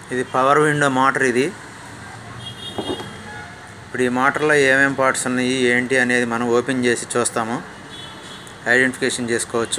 ఇది power window motor ఇది ఇప్పుడు ఈ మోటార్లో ఏమేం పార్ట్స్ ఉన్నాయి ఏంటి అనేది మనం ఓపెన్ చేసి చూస్తాము ఐడెంటిఫికేషన్ చేసుకోవచ్చు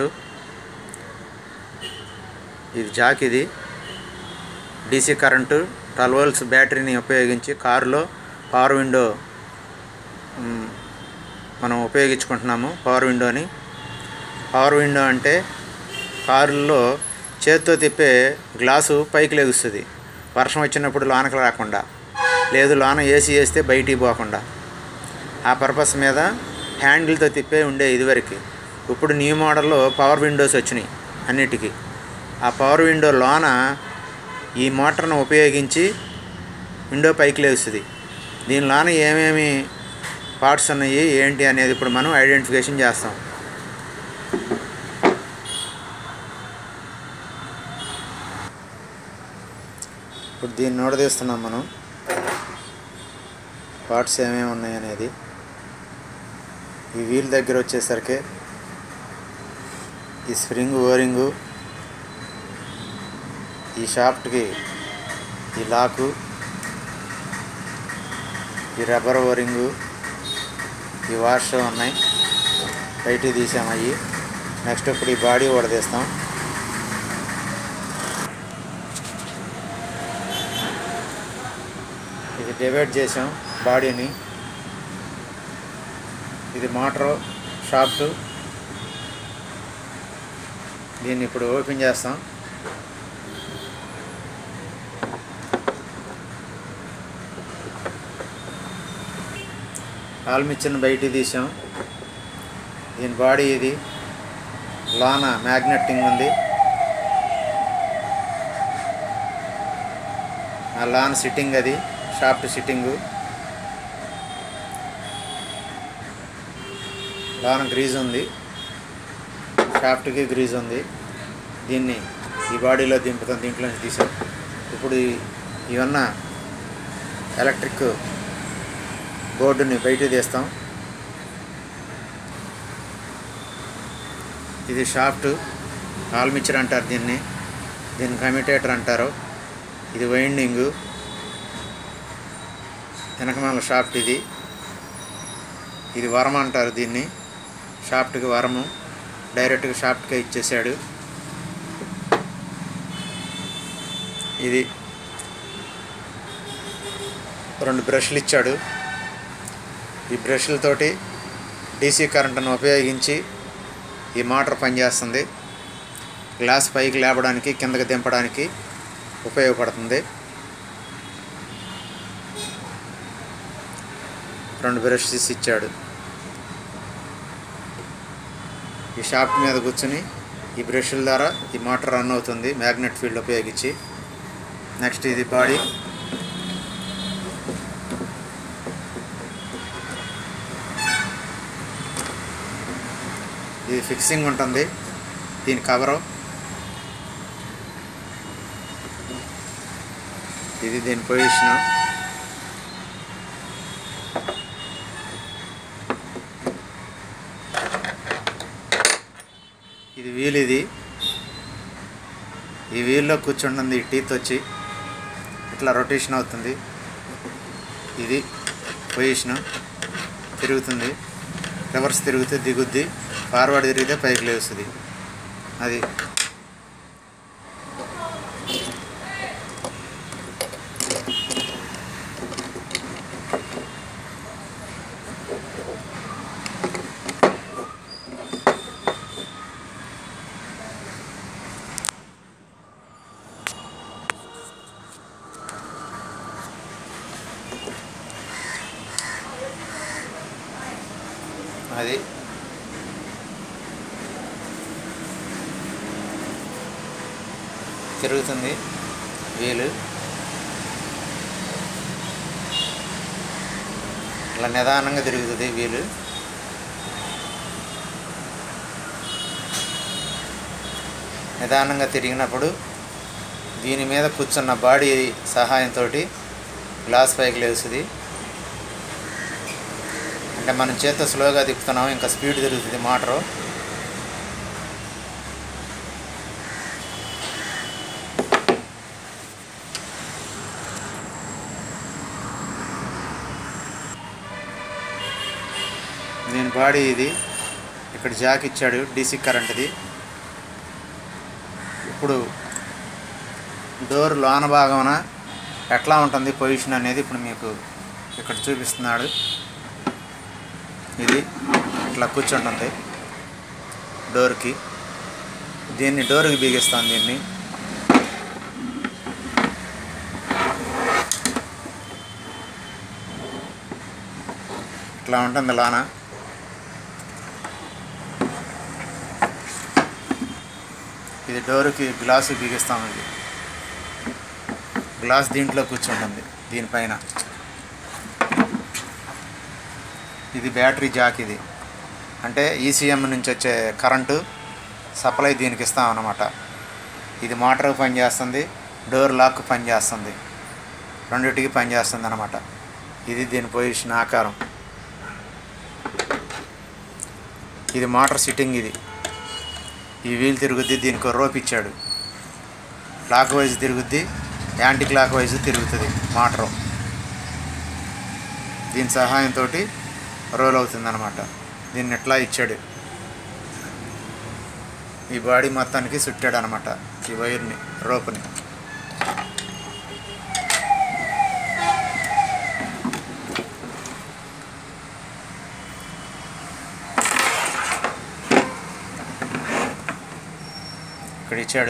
ఇది జాక్ ఇది డీసీ కరెంటు ట్వెల్వ్ వోల్ట్స్ బ్యాటరీని ఉపయోగించి కారులో పవర్ విండో మ్, మనం ఉపయోగించుకుంటున్నాము పవర్ విండోని పవర్ విండో అంటే కారుల్లో చేత్తో తిప్పే గ్లాసు పైకి లెగుస్తుంది వర్షం వచ్చినప్పుడు లోనకి రాకుండా లేదు లోన ఏసీ వేస్తే బయటికి పోకుండా ఆ పర్పస్ మీద హ్యాండిల్తో తిప్పే ఉండే ఇదివరకు ఇప్పుడు న్యూ మోడల్లో పవర్ విండోస్ వచ్చినాయి అన్నిటికీ ఆ పవర్ విండో లోన ఈ మోటార్ను ఉపయోగించి విండో పైకి లేస్తుంది దీనిలోన ఏమేమి పార్ట్స్ ఉన్నాయి ఏంటి అనేది ఇప్పుడు మనం ఐడెంటిఫికేషన్ చేస్తాం ఇప్పుడు దీన్ని నోడదీస్తున్నాం మనం పార్ట్స్ ఏమేమి ఉన్నాయి అనేది ఈ వీల్ దగ్గర వచ్చేసరికి ఈ స్ప్రింగ్ ఓరింగు ఈ షాఫ్ట్కి ఈ లాకు ఈ రబ్బర్ ఓరింగు ఈ వాష్ ఉన్నాయి బయటికి తీసాం అవి నెక్స్ట్ ఇప్పుడు ఈ బాడీ కూడా తీస్తాం ఇది డివైడ్ చేసాం బాడీని ఇది మోటారు షాఫ్ట్ దీన్ని ఇప్పుడు ఓపెన్ చేస్తాం ఆల్మిచ్చన్ బయటికి తీసాం దీని బాడీ ఇది లోన మ్యాగ్నెటింగ్ ఉంది ఆ లాన్ సిట్టింగ్ అది షాఫ్ట్ సిట్టింగు లోన గ్రీజ్ ఉంది షాఫ్ట్కి గ్రీజ్ ఉంది దీన్ని ఈ బాడీలో దింపుతాం దీంట్లో నుంచి తీసాం ఇప్పుడు ఈ- ఇవన్న ఎలక్ట్రిక్ బోర్డుని బయట తీస్తాం ఇది షాఫ్ట్ ఆల్మిచర్ అంటారు దీన్ని దీన్ని కమ్యూటేటర్ అంటారు ఇది వైండింగు వెనకమాల షాఫ్ట్ ఇది ఇది వరం అంటారు దీన్ని షాఫ్ట్కి వరము డైరెక్ట్గా షాఫ్ట్కే ఇచ్చేసాడు ఇది రెండు బ్రష్లు ఇచ్చాడు ఈ బ్రష్లతోటి డీసీ కరెంటును ఉపయోగించి ఈ మోటార్ పనిచేస్తుంది గ్లాస్ పైకి లేపడానికి కిందకి దింపడానికి ఉపయోగపడుతుంది రెండు బ్రషెస్ ఇచ్చాడు ఈ షాఫ్ట్ మీద కూర్చుని ఈ బ్రష్ల ద్వారా ఈ మోటార్ రన్ అవుతుంది మ్యాగ్నెట్ ఫీల్డ్ ఉపయోగించి నెక్స్ట్ ఇది బాడీ ఇది ఫిక్సింగ్ ఉంటుంది దీని కవరు ఇది దీని పొజిషన్ ఇది వీల్ ఇది ఈ వీల్లో కూర్చుంటుంది టీత్ వచ్చి ఇట్లా రొటేషన్ అవుతుంది ఇది పొజిషన్ తిరుగుతుంది రివర్స్ తిరిగితే దిగుద్ది ఫార్వర్డ్ తిరిగితే పైకి లేస్తుంది అది అది తిరుగుతుంది వీలు ఇలా నిదానంగా తిరుగుతుంది వీలు నిదానంగా తిరిగినప్పుడు దీని మీద కూర్చున్న బాడీ సహాయంతో గ్లాస్ పైకి లేస్తుంది అంటే మనం చేత్తో స్లోగా తిప్పుతున్నాం ఇంకా స్పీడ్ తిరుగుతుంది మోటారు బాడీ ఇది ఇక్కడ జాక్ ఇచ్చాడు డీసీ కరెంట్ది ఇప్పుడు డోర్ లోన భాగమున ఎట్లా ఉంటుంది పొజిషన్ అనేది ఇప్పుడు మీకు ఇక్కడ చూపిస్తున్నాడు ఇది ఇట్లా కూర్చుంటుంది డోర్కి దీన్ని డోర్కి బిగిస్తాం దీన్ని ఇట్లా ఉంటుంది లోన ఇది డోర్కి గ్లాసు బిగిస్తాం ఇది గ్లాస్ దీంట్లో కూర్చుంటుంది దీనిపైన ఇది బ్యాటరీ జాక్ ఇది అంటే ఈసీఎం నుంచి వచ్చే కరెంటు సప్లై దీనికి ఇస్తాం అన్నమాట ఇది మోటార్ పనిచేస్తుంది డోర్ లాక్ పనిచేస్తుంది రెండింటికి పనిచేస్తుంది అనమాట ఇది దీని పొజిషన్ ఆకారం ఇది మోటార్ సిట్టింగ్ ఇది ఈ వీల్ తిరుగుద్ది దీనికి రోప్ ఇచ్చాడు క్లాక్ వైజ్ తిరుగుద్ది యాంటీ క్లాక్ వైజ్ తిరుగుతుంది మోటారు దీని సహాయంతో రోల్ అవుతుంది అనమాట దీన్ని ఎట్లా ఇచ్చాడు ఈ బాడీ మొత్తానికి చుట్టాడు అనమాట ఈ వైర్ని రోప్ని ఇక్కడ ఇచ్చాడు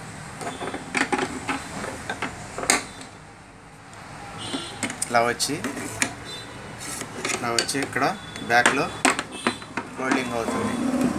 ఇలా వచ్చి ఇలా వచ్చి ఇక్కడ బ్యాక్లో హోల్డింగ్ అవుతుంది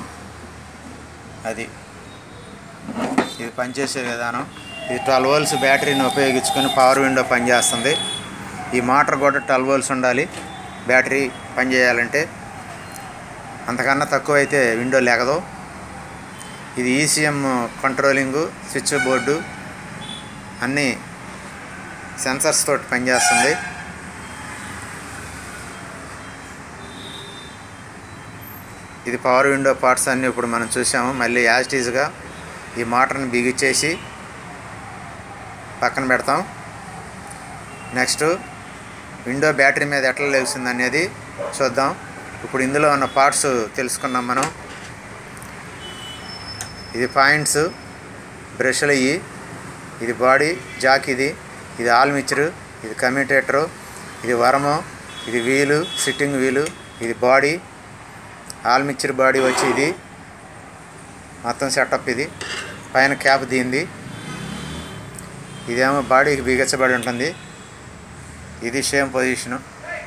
అది ఇది పనిచేసే విధానం ఇది ట్వెల్వ్ వోల్స్ బ్యాటరీని ఉపయోగించుకొని పవర్ విండో పనిచేస్తుంది ఈ మోటార్ కూడా ట్వెల్వ్ వోల్స్ ఉండాలి బ్యాటరీ పనిచేయాలంటే అంతకన్నా తక్కువ అయితే విండో లేకదు ఇది ఈసీఎం కంట్రోలింగు స్విచ్ బోర్డు అన్నీ సెన్సర్స్ తోటి పనిచేస్తుంది ఇది పవర్ విండో పార్ట్స్ అన్నీ ఇప్పుడు మనం చూసాము మళ్ళీ యాజిటీజ్గా ఈ మోటార్ని బిగిచ్చేసి పక్కన పెడతాం నెక్స్ట్ విండో బ్యాటరీ మీద ఎట్లా లేస్తుంది అనేది చూద్దాం ఇప్పుడు ఇందులో ఉన్న పార్ట్స్ తెలుసుకున్నాం మనం ఇది పాయింట్స్ బ్రష్లు ఇవి ఇది బాడీ జాక్ ఇది ఇది ఆల్మిచ్చరు ఇది కమ్యూటేటరు ఇది వరము ఇది వీలు సిట్టింగ్ వీలు ఇది బాడీ ఆల్మిచ్చర్ బాడీ వచ్చి ఇది మొత్తం సెటప్ ఇది పైన క్యాప్ దీంది ఇదేమో బాడీకి బిగించబడి ఉంటుంది ఇది సేమ్ పొజిషను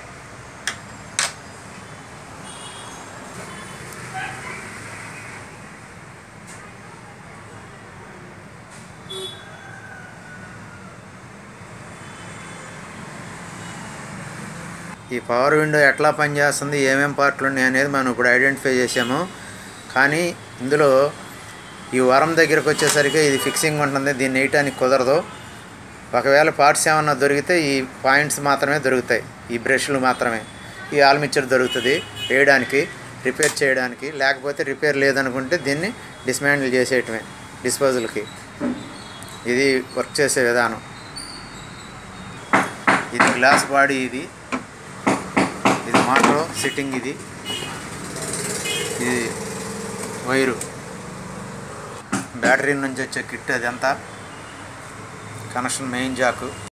ఈ పవర్ విండో ఎట్లా పనిచేస్తుంది ఏమేం పార్ట్లు ఉన్నాయి అనేది మనం ఇప్పుడు ఐడెంటిఫై చేసాము కానీ ఇందులో ఈ వరం దగ్గరకు వచ్చేసరికి ఇది ఫిక్సింగ్ ఉంటుంది దీన్ని వేయటానికి కుదరదు ఒకవేళ పార్ట్స్ ఏమన్నా దొరికితే ఈ పాయింట్స్ మాత్రమే దొరుకుతాయి ఈ బ్రష్లు మాత్రమే ఈ ఆల్మిచ్చర్ దొరుకుతుంది వేయడానికి రిపేర్ చేయడానికి లేకపోతే రిపేర్ లేదనుకుంటే దీన్ని డిస్మాండిల్ చేసేయటమే డిస్పోజల్కి ఇది వర్క్ చేసే విధానం ఇది గ్లాస్ బాడీ ఇది ఇది మోటార్ సిట్టింగ్ ఇది ఇది వైరు బ్యాటరీ నుంచి వచ్చే కిట్ అదంతా కనెక్షన్ మెయిన్ జాకు